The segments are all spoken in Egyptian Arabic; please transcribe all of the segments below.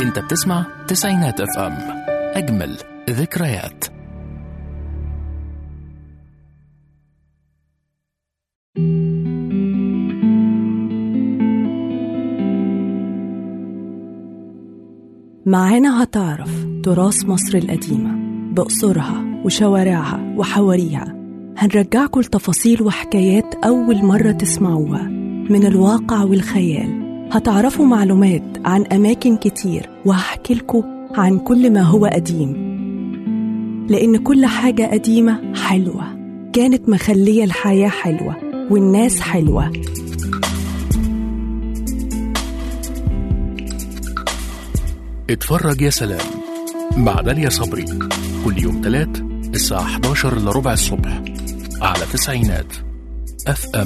انت بتسمع تسعينات اف ام اجمل ذكريات معانا هتعرف تراث مصر القديمة بقصرها وشوارعها وحواريها هنرجعكم لتفاصيل وحكايات أول مرة تسمعوها من الواقع والخيال هتعرفوا معلومات عن أماكن كتير وهحكي لكم عن كل ما هو قديم لأن كل حاجة قديمة حلوة كانت مخلية الحياة حلوة والناس حلوة اتفرج يا سلام مع داليا صبري كل يوم تلات الساعة 11 لربع الصبح على تسعينات اف ام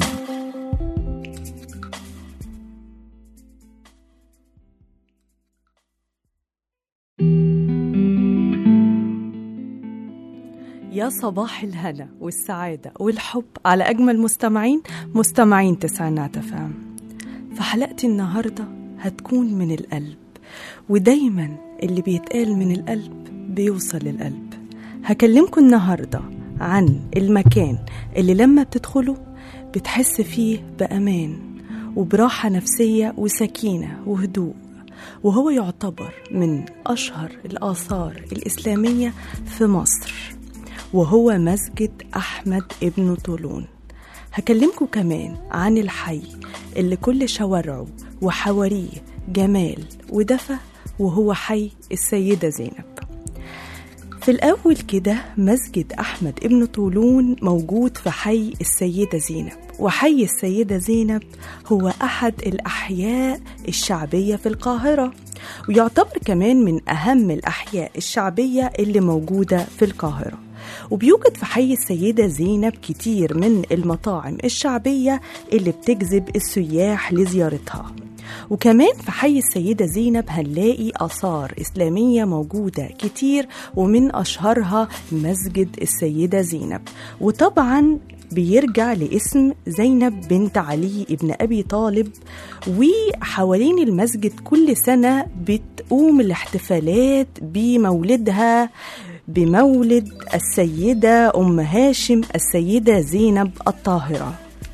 يا صباح الهنا والسعادة والحب على أجمل مستمعين مستمعين تسعينات فام فحلقتي النهاردة هتكون من القلب ودايما اللي بيتقال من القلب بيوصل للقلب هكلمكم النهاردة عن المكان اللي لما بتدخله بتحس فيه بأمان وبراحة نفسية وسكينة وهدوء وهو يعتبر من أشهر الآثار الإسلامية في مصر وهو مسجد أحمد ابن طولون هكلمكم كمان عن الحي اللي كل شوارعه وحواريه جمال ودفى وهو حي السيدة زينب في الأول كده مسجد أحمد ابن طولون موجود في حي السيدة زينب وحي السيدة زينب هو أحد الأحياء الشعبية في القاهرة ويعتبر كمان من أهم الأحياء الشعبية اللي موجودة في القاهرة وبيوجد في حي السيدة زينب كتير من المطاعم الشعبية اللي بتجذب السياح لزيارتها وكمان في حي السيدة زينب هنلاقي آثار إسلامية موجودة كتير ومن أشهرها مسجد السيدة زينب وطبعا بيرجع لاسم زينب بنت علي ابن أبي طالب وحوالين المسجد كل سنة بتقوم الاحتفالات بمولدها بمولد السيدة أم هاشم السيدة زينب الطاهرة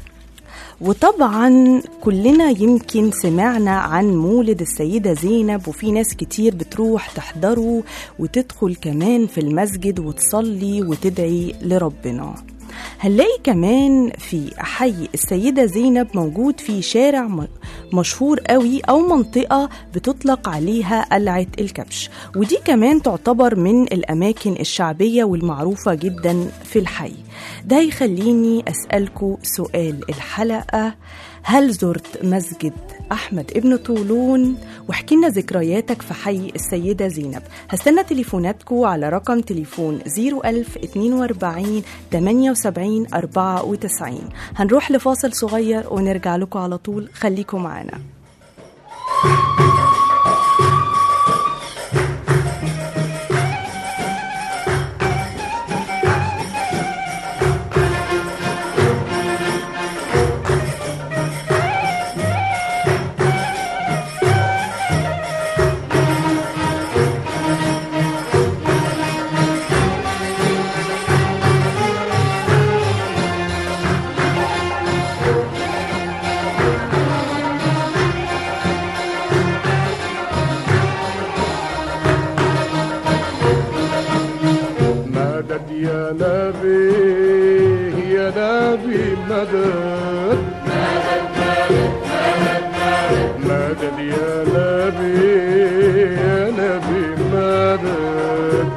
وطبعا كلنا يمكن سمعنا عن مولد السيدة زينب وفي ناس كتير بتروح تحضره وتدخل كمان في المسجد وتصلي وتدعي لربنا هنلاقي كمان في حي السيدة زينب موجود في شارع مشهور قوي أو منطقة بتطلق عليها قلعة الكبش ودي كمان تعتبر من الأماكن الشعبية والمعروفة جدا في الحي ده يخليني أسألكوا سؤال الحلقة هل زرت مسجد أحمد ابن طولون واحكي لنا ذكرياتك في حي السيدة زينب هستنى تليفوناتكم على رقم تليفون 01042 78 94 هنروح لفاصل صغير ونرجع لكم على طول خليكم معانا مدد يا نبي يا نبي مدد مدد يا نبي يا نبي مدد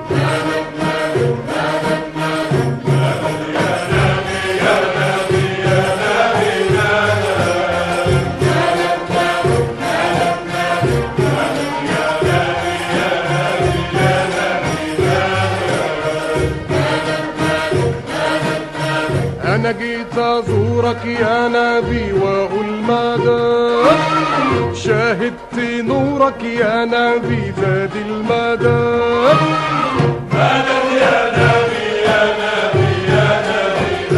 أنا جيت أزورك يا نبي وأقول مدد شاهدت نورك يا نبي زاد المدد مدد يا نبي يا نبي يا نبي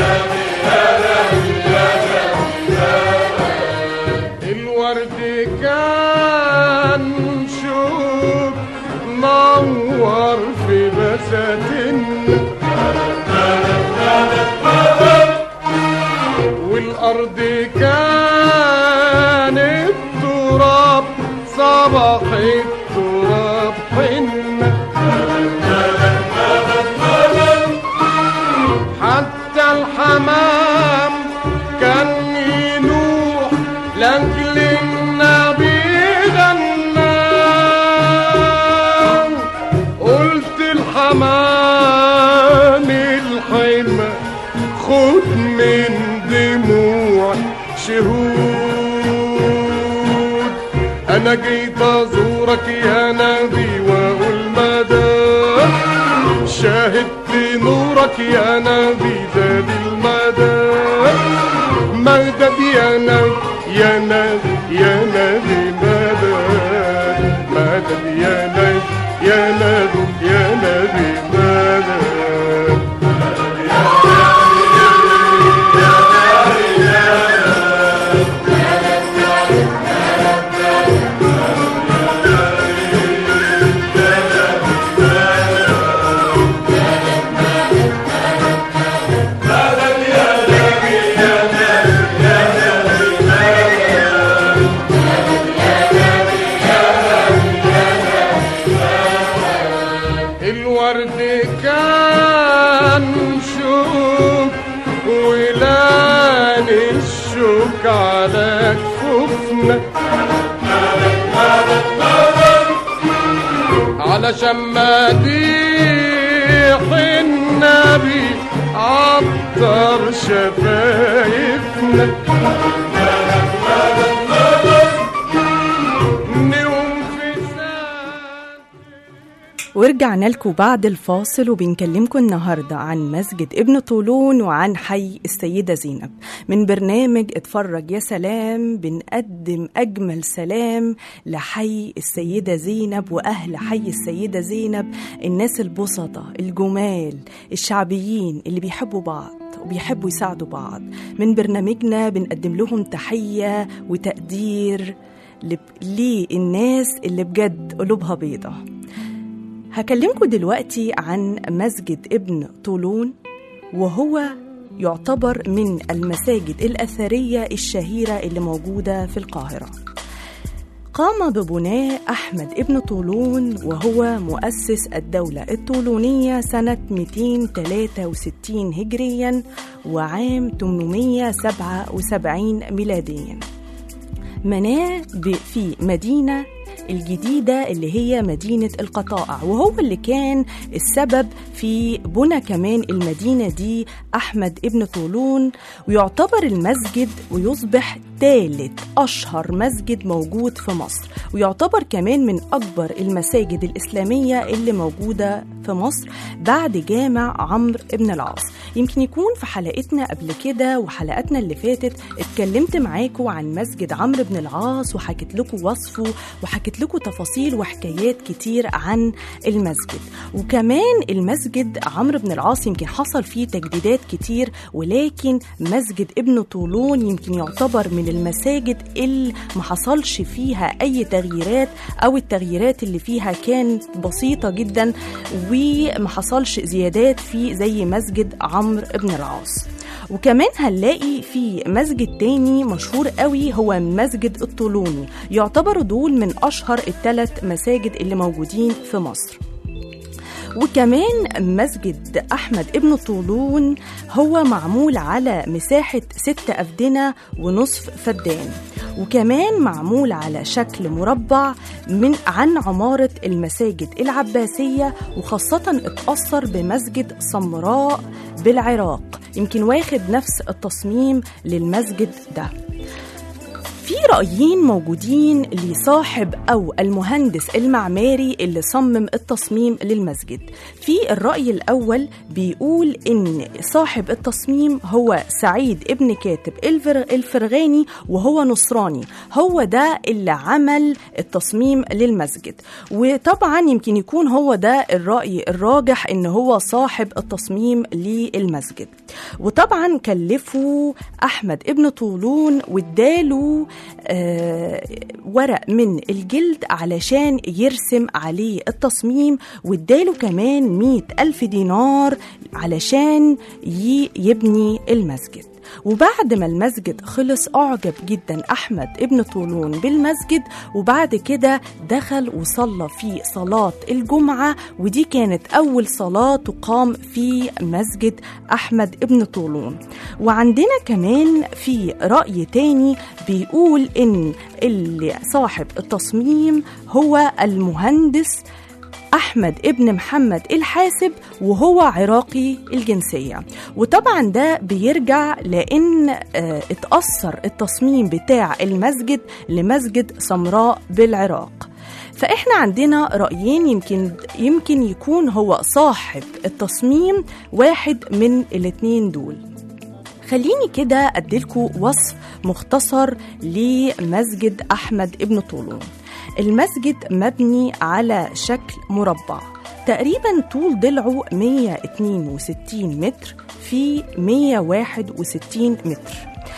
الورد كان الأرض كانت تراب صباح التراب حنة حتى الحمام كان ينوح لاجل النبي غنى قلت الحمام الحمى خد من دموع شهود انا جيت ازورك يا نبي واقول مدام شاهدت نورك يا نبي زاد المدى مدد يا نبي يا نبي يا نبي مدد مدد يا نبي يا نبي يا نبي مدد الورد كان شوك ولان الشوك على كفوفنا علشان مديح النبي عطر شفايفنا نوم في سان ورجعنا لكم بعد الفاصل وبنكلمكم النهاردة عن مسجد ابن طولون وعن حي السيدة زينب من برنامج اتفرج يا سلام بنقدم أجمل سلام لحي السيدة زينب وأهل حي السيدة زينب الناس البسطة الجمال الشعبيين اللي بيحبوا بعض وبيحبوا يساعدوا بعض من برنامجنا بنقدم لهم تحية وتقدير لب- للناس اللي بجد قلوبها بيضة هكلمكم دلوقتي عن مسجد ابن طولون وهو يعتبر من المساجد الأثرية الشهيرة اللي موجودة في القاهرة قام ببناء أحمد ابن طولون وهو مؤسس الدولة الطولونية سنة 263 هجريا وعام 877 ميلاديا مناه ب- في مدينة الجديدة اللي هي مدينة القطائع وهو اللي كان السبب في بنى كمان المدينة دي أحمد ابن طولون ويعتبر المسجد ويصبح ثالث أشهر مسجد موجود في مصر ويعتبر كمان من أكبر المساجد الإسلامية اللي موجودة في مصر بعد جامع عمرو ابن العاص يمكن يكون في حلقتنا قبل كده وحلقاتنا اللي فاتت اتكلمت معاكم عن مسجد عمرو بن العاص وحكيت لكم وصفه وحكيت لكم تفاصيل وحكايات كتير عن المسجد وكمان المسجد عمرو بن العاص يمكن حصل فيه تجديدات كتير ولكن مسجد ابن طولون يمكن يعتبر من المساجد اللي ما حصلش فيها اي تغييرات او التغييرات اللي فيها كانت بسيطة جدا وما حصلش زيادات فيه زي مسجد عمرو بن العاص وكمان هنلاقي في مسجد تاني مشهور قوي هو مسجد الطولوني يعتبروا دول من أشهر الثلاث مساجد اللي موجودين في مصر وكمان مسجد أحمد ابن طولون هو معمول على مساحة ست أفدنة ونصف فدان وكمان معمول على شكل مربع من عن عمارة المساجد العباسية وخاصة اتأثر بمسجد سمراء بالعراق يمكن واخد نفس التصميم للمسجد ده في رأيين موجودين لصاحب أو المهندس المعماري اللي صمم التصميم للمسجد في الرأي الأول بيقول إن صاحب التصميم هو سعيد ابن كاتب الفر الفرغاني وهو نصراني هو ده اللي عمل التصميم للمسجد وطبعا يمكن يكون هو ده الرأي الراجح إن هو صاحب التصميم للمسجد وطبعا كلفوا أحمد ابن طولون واداله آه ورق من الجلد علشان يرسم عليه التصميم واداله كمان مئة ألف دينار علشان ي- يبني المسجد وبعد ما المسجد خلص أعجب جدا أحمد ابن طولون بالمسجد وبعد كده دخل وصلى في صلاة الجمعة ودي كانت أول صلاة تقام في مسجد أحمد ابن طولون وعندنا كمان في رأي تاني بيقول إن اللي صاحب التصميم هو المهندس أحمد ابن محمد الحاسب وهو عراقي الجنسية وطبعا ده بيرجع لأن آه، اتأثر التصميم بتاع المسجد لمسجد سمراء بالعراق فإحنا عندنا رأيين يمكن يمكن يكون هو صاحب التصميم واحد من الاتنين دول خليني كده أديلكوا وصف مختصر لمسجد أحمد ابن طولون المسجد مبني على شكل مربع تقريبا طول ضلعه 162 متر في 161 متر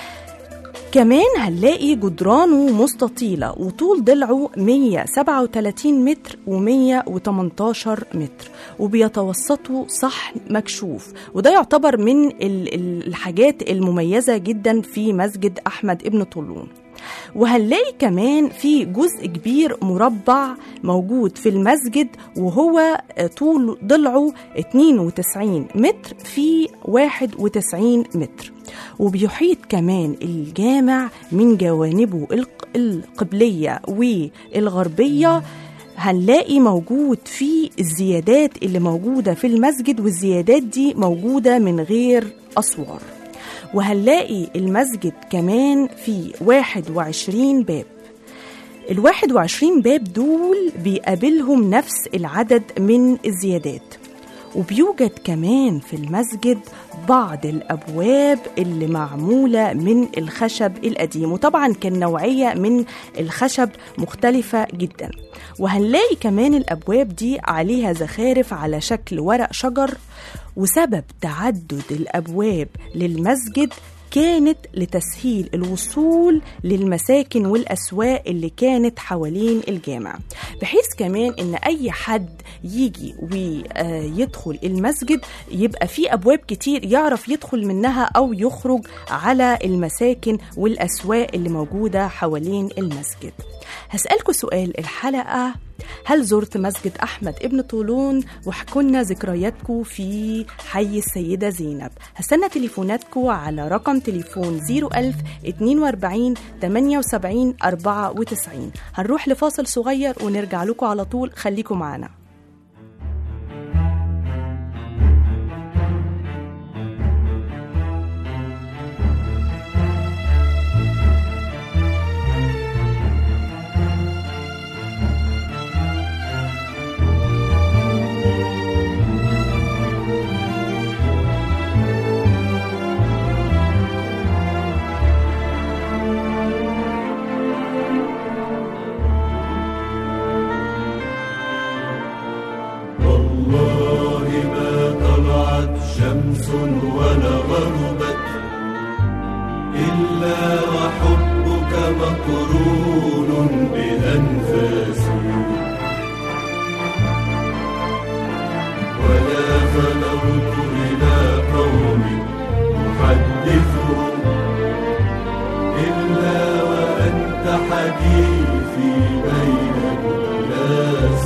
كمان هنلاقي جدرانه مستطيلة وطول ضلعه 137 متر و118 متر وبيتوسطه صحن مكشوف وده يعتبر من ال- ال- الحاجات المميزة جدا في مسجد أحمد ابن طولون وهنلاقي كمان في جزء كبير مربع موجود في المسجد وهو طول ضلعه 92 متر في 91 متر وبيحيط كمان الجامع من جوانبه الق- القبلية والغربية هنلاقي موجود في الزيادات اللي موجودة في المسجد والزيادات دي موجودة من غير أسوار وهنلاقي المسجد كمان في 21 باب ال 21 باب دول بيقابلهم نفس العدد من الزيادات وبيوجد كمان في المسجد بعض الأبواب اللي معمولة من الخشب القديم وطبعا كان نوعية من الخشب مختلفة جدا وهنلاقي كمان الأبواب دي عليها زخارف على شكل ورق شجر وسبب تعدد الأبواب للمسجد كانت لتسهيل الوصول للمساكن والأسواق اللي كانت حوالين الجامع بحيث كمان إن أي حد يجي ويدخل المسجد يبقى في أبواب كتير يعرف يدخل منها أو يخرج على المساكن والأسواق اللي موجودة حوالين المسجد هسألكوا سؤال الحلقة هل زرت مسجد أحمد ابن طولون واحكوا لنا ذكرياتكم في حي السيدة زينب هستنى تليفوناتكم على رقم تليفون 01000 42 78 94 هنروح لفاصل صغير ونرجع لكم على طول خليكم معنا والله ما طلعت شمس ولا غربت إلا وحبك مقرون بأنفاسي ولا فلوت إلى قوم أحدثهم إلا وأنت حديثي بين الناس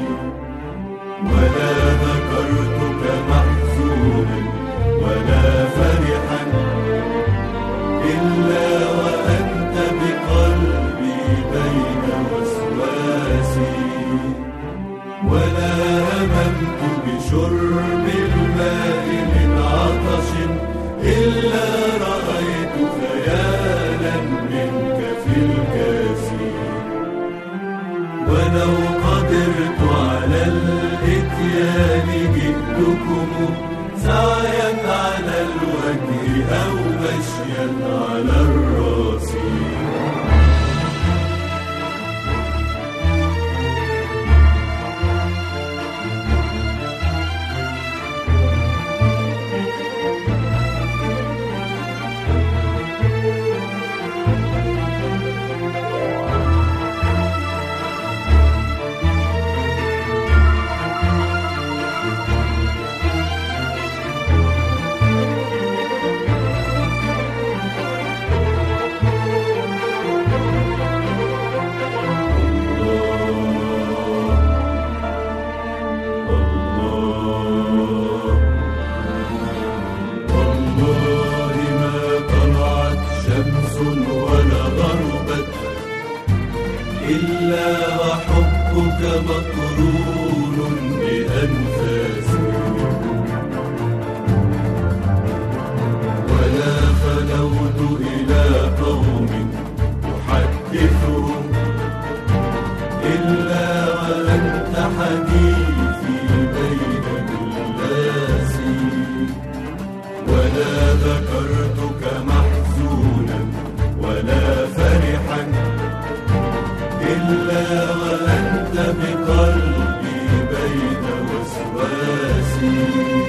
ولا ذكرتك محزونا ولا فرحا إلا وأنت بقلبي بين وسواسي ولا هممت بشرب الماء من عطش إلا رأيت خيالا منك في الكاسي ولو قدرت على الاتيان جئتكم سعيا على الوجه او مشيا على الراس إلا وحبك مقرون بأنفاسي ولا خلوت إلى قوم أحدثهم إلا وأنت حديثي بين الناس ولا ذكرتك محزونا ولا فرحا إلا وأنت بقلبي بين وسواسي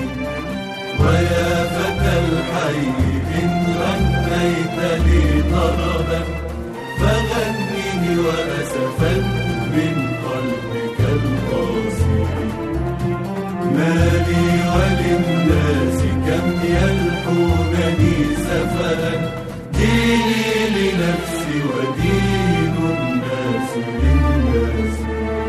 ويا فتى الحي إن غنيت لي طربا فغنني وأسفا من قلبك القاسي ما لي وللناس كم يلحونني سفرا ديني لنفسي ودين الناس للناس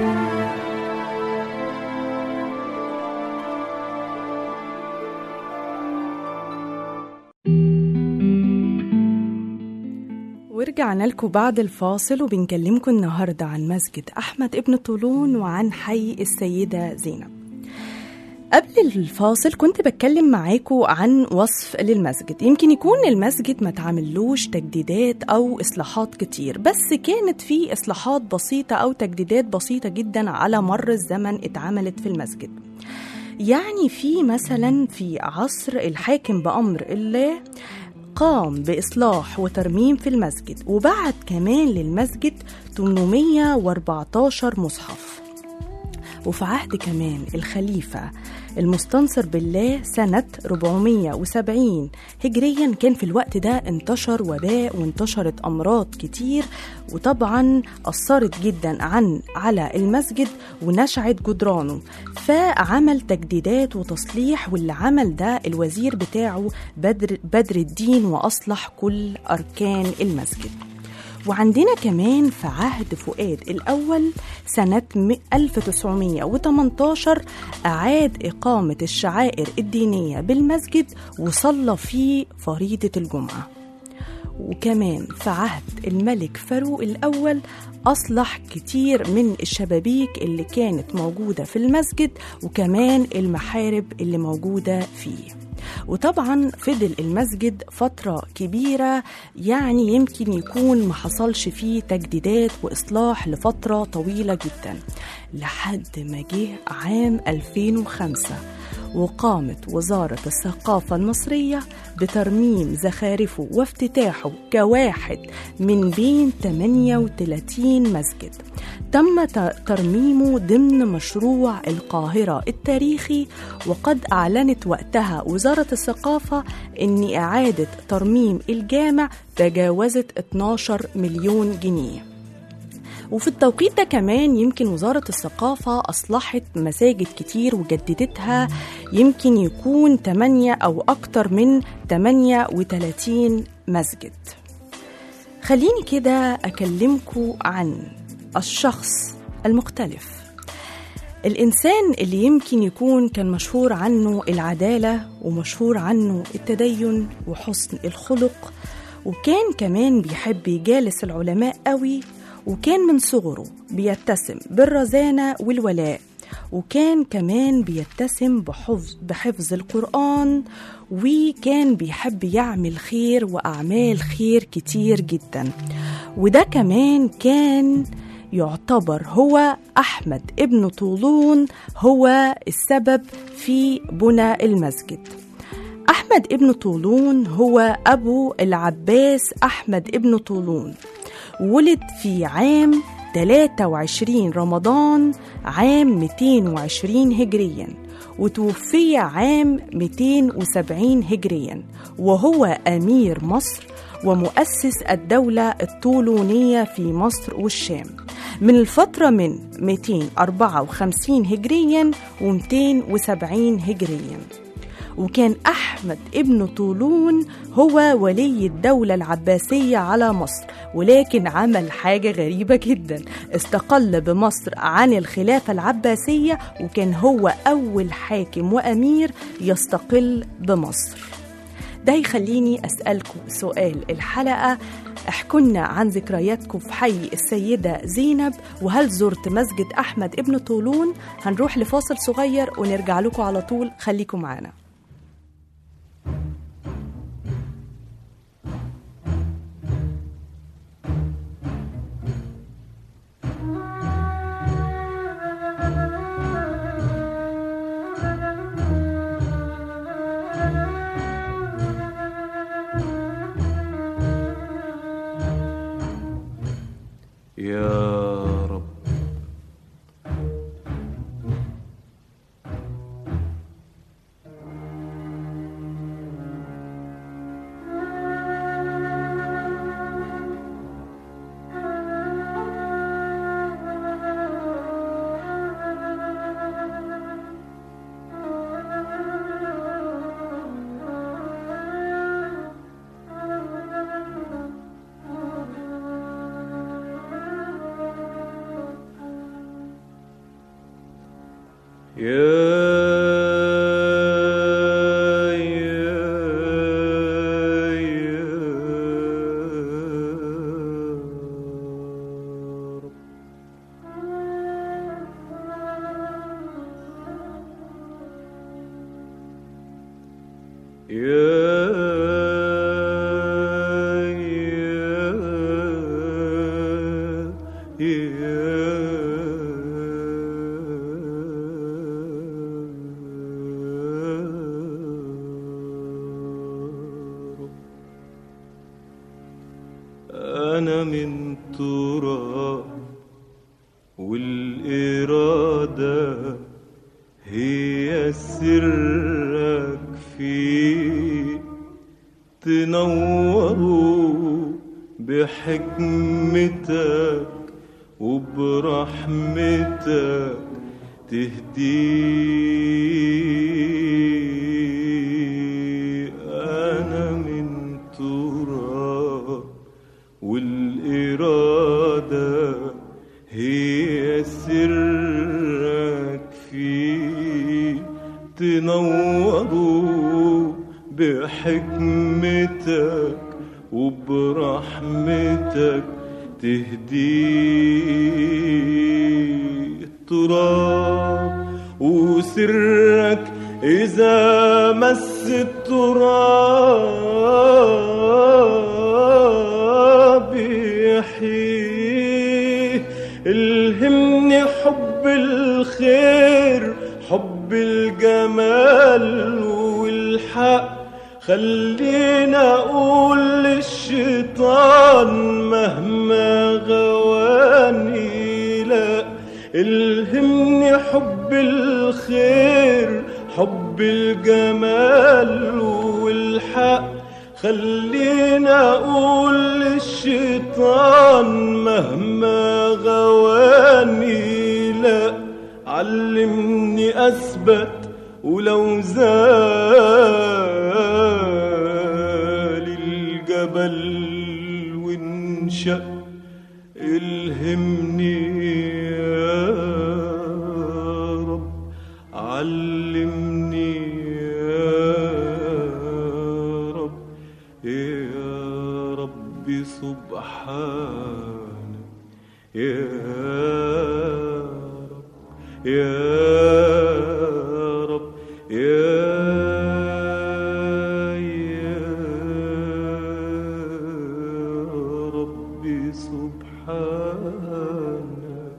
ورجعنا لكم بعد الفاصل وبنكلمكم النهارده عن مسجد احمد ابن طولون وعن حي السيده زينب قبل الفاصل كنت بتكلم معاكم عن وصف للمسجد يمكن يكون المسجد ما تعملوش تجديدات أو إصلاحات كتير بس كانت في إصلاحات بسيطة أو تجديدات بسيطة جدا على مر الزمن اتعملت في المسجد يعني في مثلا في عصر الحاكم بأمر الله قام بإصلاح وترميم في المسجد وبعت كمان للمسجد 814 مصحف وفي عهد كمان الخليفة المستنصر بالله سنة 470 هجريا كان في الوقت ده انتشر وباء وانتشرت أمراض كتير وطبعا أثرت جدا عن على المسجد ونشعت جدرانه فعمل تجديدات وتصليح واللي عمل ده الوزير بتاعه بدر, بدر الدين وأصلح كل أركان المسجد وعندنا كمان في عهد فؤاد الأول سنة 1918 أعاد إقامة الشعائر الدينية بالمسجد وصلى فيه فريضة الجمعة وكمان في عهد الملك فاروق الأول أصلح كتير من الشبابيك اللي كانت موجودة في المسجد وكمان المحارب اللي موجودة فيه وطبعا فضل المسجد فترة كبيرة يعني يمكن يكون ما حصلش فيه تجديدات وإصلاح لفترة طويلة جدا لحد ما جه عام 2005 وقامت وزارة الثقافة المصرية بترميم زخارفه وافتتاحه كواحد من بين 38 مسجد تم ترميمه ضمن مشروع القاهرة التاريخي وقد أعلنت وقتها وزارة الثقافة أن إعادة ترميم الجامع تجاوزت 12 مليون جنيه وفي التوقيت ده كمان يمكن وزارة الثقافة أصلحت مساجد كتير وجددتها يمكن يكون 8 أو أكتر من 38 مسجد خليني كده أكلمكم عن الشخص المختلف الإنسان اللي يمكن يكون كان مشهور عنه العدالة ومشهور عنه التدين وحسن الخلق وكان كمان بيحب يجالس العلماء قوي وكان من صغره بيتسم بالرزانة والولاء وكان كمان بيتسم بحفظ, بحفظ القرآن وكان بيحب يعمل خير وأعمال خير كتير جدا وده كمان كان يعتبر هو أحمد ابن طولون هو السبب في بناء المسجد أحمد ابن طولون هو أبو العباس أحمد ابن طولون ولد في عام 23 رمضان عام 220 هجريا وتوفي عام 270 هجريا وهو أمير مصر ومؤسس الدولة الطولونية في مصر والشام من الفترة من 254 هجريا و270 هجريا وكان أحمد ابن طولون هو ولي الدولة العباسية على مصر ولكن عمل حاجة غريبة جدا استقل بمصر عن الخلافة العباسية وكان هو أول حاكم وأمير يستقل بمصر ده يخليني أسألكم سؤال الحلقة احكوا لنا عن ذكرياتكم في حي السيدة زينب وهل زرت مسجد أحمد ابن طولون هنروح لفاصل صغير ونرجع لكم على طول خليكم معنا يا رب يا يا يا رب أنا من تراب والإرادة هي سرك فيه تنوروا بحكمتك وبرحمتك تهدي أنا من تراب والإرادة هي سرك فيه تنوروا بحكمتك وبرحمتك تهدي التراب وسرك إذا مس التراب يحييه الهمني حب الخير حب الجمال والحق خلينا اقول للشيطان مهما غواني لا الهمني حب الخير حب الجمال والحق خلينا اقول للشيطان مهما غواني لا علمني اثبت ولو زال الجبل وانشق الهمني يا رب علمني يا رب يا ربي سبحانك يا رب يا رب يا يا ربي سبحانك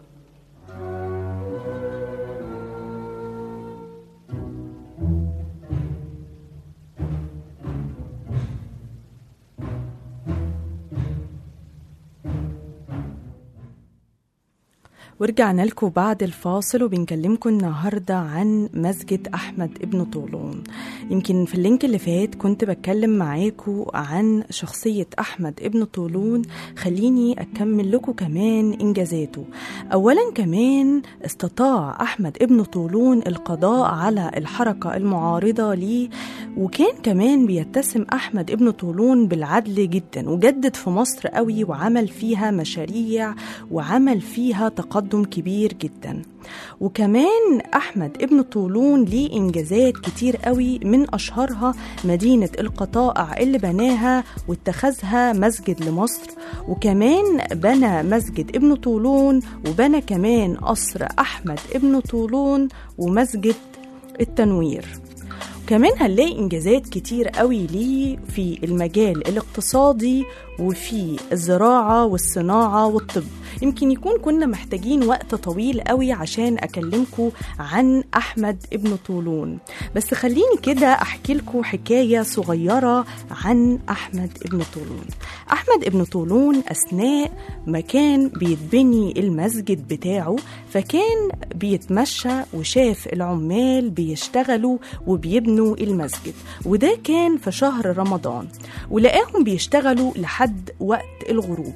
ورجعنا لكم بعد الفاصل وبنكلمكم النهاردة عن مسجد أحمد ابن طولون يمكن في اللينك اللي فات كنت بتكلم معاكم عن شخصية أحمد ابن طولون خليني أكمل لكم كمان إنجازاته أولا كمان استطاع أحمد ابن طولون القضاء على الحركة المعارضة ليه وكان كمان بيتسم أحمد ابن طولون بالعدل جدا وجدد في مصر قوي وعمل فيها مشاريع وعمل فيها تقدم تقدم كبير جدا وكمان أحمد ابن طولون ليه إنجازات كتير قوي من أشهرها مدينة القطائع اللي بناها واتخذها مسجد لمصر وكمان بنى مسجد ابن طولون وبنى كمان قصر أحمد ابن طولون ومسجد التنوير كمان هنلاقي انجازات كتير قوي ليه في المجال الاقتصادي وفي الزراعه والصناعه والطب يمكن يكون كنا محتاجين وقت طويل قوي عشان اكلمكم عن احمد ابن طولون بس خليني كده احكي لكم حكايه صغيره عن احمد ابن طولون احمد ابن طولون اثناء ما كان بيتبني المسجد بتاعه فكان بيتمشى وشاف العمال بيشتغلوا وبيبنوا المسجد وده كان في شهر رمضان ولقاهم بيشتغلوا لحد وقت الغروب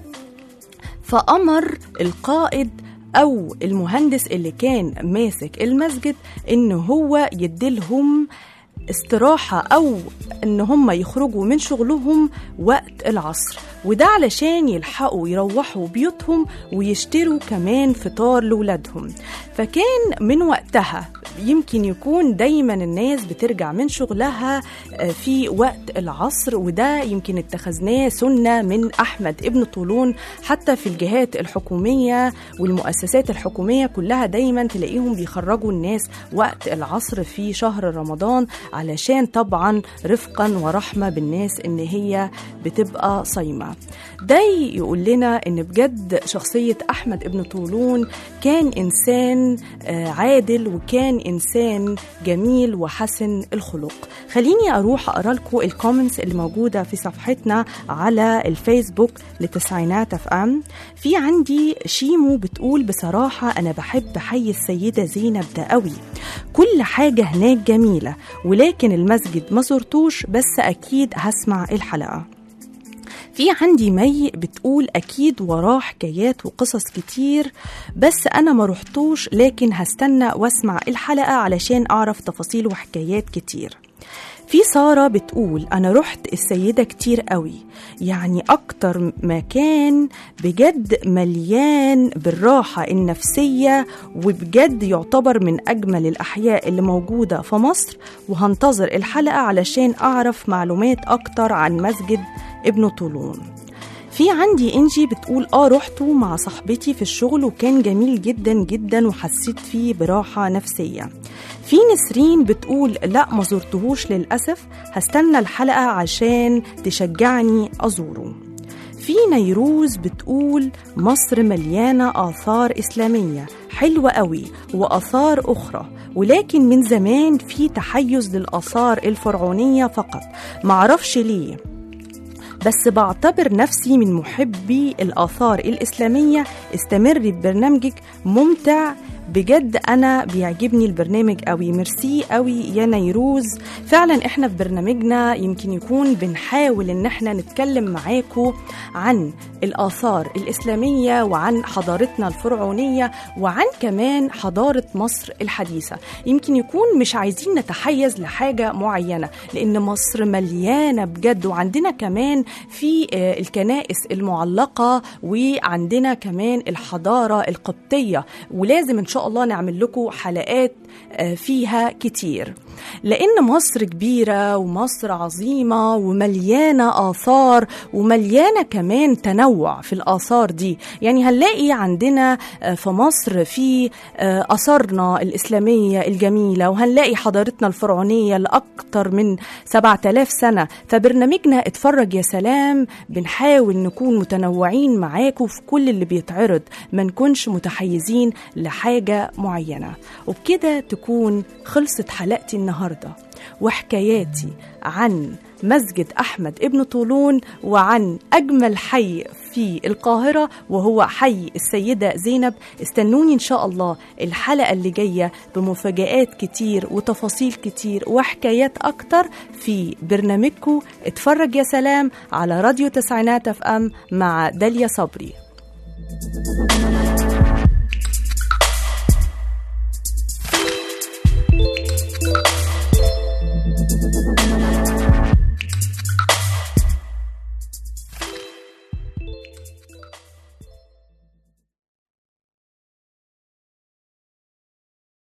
فأمر القائد أو المهندس اللي كان ماسك المسجد إن هو يديلهم استراحة أو إن هم يخرجوا من شغلهم وقت العصر وده علشان يلحقوا يروحوا بيوتهم ويشتروا كمان فطار لولادهم فكان من وقتها يمكن يكون دايما الناس بترجع من شغلها في وقت العصر وده يمكن اتخذناه سنة من أحمد ابن طولون حتى في الجهات الحكومية والمؤسسات الحكومية كلها دايما تلاقيهم بيخرجوا الناس وقت العصر في شهر رمضان علشان طبعا رفقا ورحمة بالناس إن هي بتبقى صايمة ده يقول لنا إن بجد شخصية أحمد ابن طولون كان إنسان عادل وكان إنسان جميل وحسن الخلق خليني أروح أقرأ لكم الكومنتس اللي موجودة في صفحتنا على الفيسبوك لتسعينات اف ام في عندي شيمو بتقول بصراحة أنا بحب حي السيدة زينب ده قوي كل حاجة هناك جميلة ولكن المسجد ما زرتوش بس أكيد هسمع الحلقة في عندي مي بتقول أكيد وراه حكايات وقصص كتير بس أنا ما رحتوش لكن هستنى واسمع الحلقة علشان أعرف تفاصيل وحكايات كتير في سارة بتقول أنا رحت السيدة كتير قوي يعني أكتر مكان بجد مليان بالراحة النفسية وبجد يعتبر من أجمل الأحياء اللي موجودة في مصر وهنتظر الحلقة علشان أعرف معلومات أكتر عن مسجد ابن طولون في عندي انجي بتقول اه رحته مع صاحبتي في الشغل وكان جميل جدا جدا وحسيت فيه براحة نفسية في نسرين بتقول لا ما زرتهوش للأسف هستنى الحلقة عشان تشجعني أزوره في نيروز بتقول مصر مليانة آثار إسلامية حلوة قوي وآثار أخرى ولكن من زمان في تحيز للآثار الفرعونية فقط معرفش ليه بس بعتبر نفسي من محبي الآثار الإسلامية استمري ببرنامجك ممتع بجد انا بيعجبني البرنامج قوي ميرسي قوي يا نيروز فعلا احنا في برنامجنا يمكن يكون بنحاول ان احنا نتكلم معاكم عن الاثار الاسلاميه وعن حضارتنا الفرعونيه وعن كمان حضاره مصر الحديثه يمكن يكون مش عايزين نتحيز لحاجه معينه لان مصر مليانه بجد وعندنا كمان في الكنائس المعلقه وعندنا كمان الحضاره القبطيه ولازم ان شاء الله نعمل لكم حلقات فيها كتير لأن مصر كبيرة ومصر عظيمة ومليانة آثار ومليانة كمان تنوع في الآثار دي يعني هنلاقي عندنا في مصر في آثارنا الإسلامية الجميلة وهنلاقي حضارتنا الفرعونية لأكثر من 7000 سنة فبرنامجنا اتفرج يا سلام بنحاول نكون متنوعين معاكم في كل اللي بيتعرض ما نكونش متحيزين لحاجة معينة وبكده تكون خلصت حلقتي النهارده وحكاياتي عن مسجد احمد ابن طولون وعن اجمل حي في القاهره وهو حي السيده زينب استنوني ان شاء الله الحلقه اللي جايه بمفاجات كتير وتفاصيل كتير وحكايات اكتر في برنامجكم اتفرج يا سلام على راديو تسعينات اف ام مع داليا صبري thank you